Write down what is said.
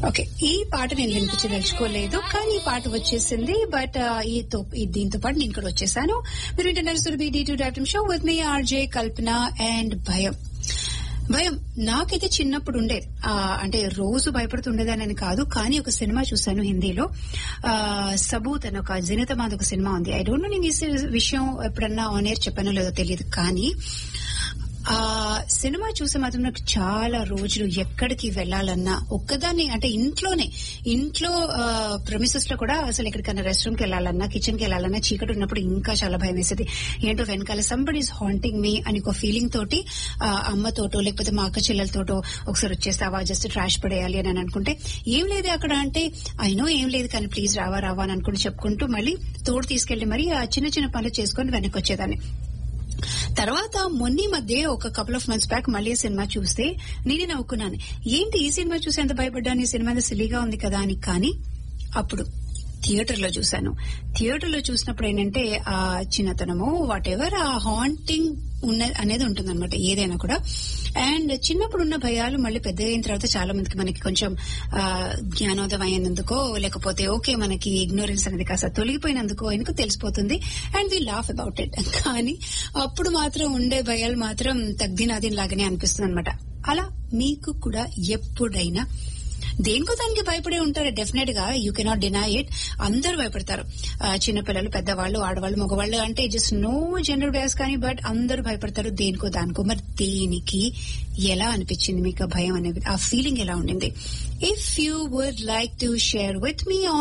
okay ఈ పాట నేను వినిపించదలుచుకోలేదు కానీ ఈ పాట వచ్చేసింది బట్ ఈ తో- ఈ దీంతో పాటు నేను ఇక్కడ వచ్చేసాను మీరు వింటున్నారు Surabhi D two doctor show with మీ ఆర్జే కల్పన అండ్ భయం భయం నాకైతే చిన్నప్పుడు ఉండేది ఆ, అంటే రోజు భయపడుతుండేదానని కాదు కానీ ఒక సినిమా చూశాను హిందీలో ఆ, సబూత్ అని ఒక జనితమాది ఒక సినిమా ఉంది ఐ డోంట్ నో నేను ఈ సి- విషయం ఎప్పుడన్నా ఆన్ ఎయిర్ చెప్పానో లేదో తెలియదు కానీ ఆ సినిమా చూసే మాత్రం నాకు చాలా రోజులు ఎక్కడికి వెళ్లాలన్నా ఒక్కదాన్ని అంటే ఇంట్లోనే ఇంట్లో ప్రమిసెస్ లో కూడా అసలు ఎక్కడికైనా రెస్ట్ రూమ్ కి వెళ్లాలన్నా కిచెన్ కి వెళ్లాలన్నా చీకటి ఉన్నప్పుడు ఇంకా చాలా భయం వేసేది ఏంటో వెనకాల సంబడి ఈస్ హాంటింగ్ మీ అని ఒక ఫీలింగ్ తోటి ఆ, అమ్మతోటో లేకపోతే మా అక్క చెల్లెలతోటో ఒకసారి వచ్చేస్తావా జస్ట్ ట్రాష్ పడేయాలి అని అనుకుంటే ఏం లేదు అక్కడ అంటే అయినో ఏం లేదు కానీ ప్లీజ్ రావా రావా అని అనుకుంటూ చెప్పుకుంటూ మళ్ళీ తోడు తీసుకెళ్లి మరి ఆ చిన్న చిన్న పనులు చేసుకొని వెనక్కి వచ్చేదాన్ని తర్వాత మొన్న మధ్య ఒక కపుల్ ఆఫ్ మంత్స్ బ్యాక్ మళ్ళీ సినిమా చూస్తే నేనే నవ్వుకున్నాను ఏంటి ఈ సినిమా చూసి ఎంత భయపడ్డాను ఈ సినిమా సిలిగా ఉంది కదా అని కానీ అప్పుడు థియేటర్ లో చూశాను థియేటర్ లో చూసినప్పుడు ఏంటంటే ఆ చిన్నతనము వాట్ ఎవర్ ఆ హాంటింగ్ ఉన్న అనేది ఉంటుందన్నమాట ఏదైనా కూడా అండ్ చిన్నప్పుడు ఉన్న భయాలు మళ్ళీ పెద్ద అయిన తర్వాత చాలా మందికి మనకి కొంచెం ఆ, జ్ఞానోదయం అయినందుకో లేకపోతే ఓకే మనకి ఇగ్నోరెన్స్ అనేది కాస్త తొలగిపోయినందుకో ఎందుకు తెలిసిపోతుంది and we laugh about it కానీ అప్పుడు మాత్రం ఉండే భయాలు మాత్రం తగ్గినాది లాగానే అనిపిస్తుంది అనమాట అలా మీకు కూడా ఎప్పుడైనా దేనికో దానికి భయపడే ఉంటారు డెఫినెట్ గా యూ కెనాట్ డినై ఇట్ అందరూ భయపడతారు ఆ, చిన్నపిల్లలు పెద్దవాళ్ళు ఆడవాళ్ళు మగవాళ్ళు అంటే జస్ట్ నో జెండర్ బేస్ కానీ బట్ అందరూ భయపడతారు దేనికో దానికో మరి దేనికి ఎలా అనిపించింది మీకు ఆ భయం అనేది ఆ ఫీలింగ్ ఎలా ఉండింది if you would like to share with me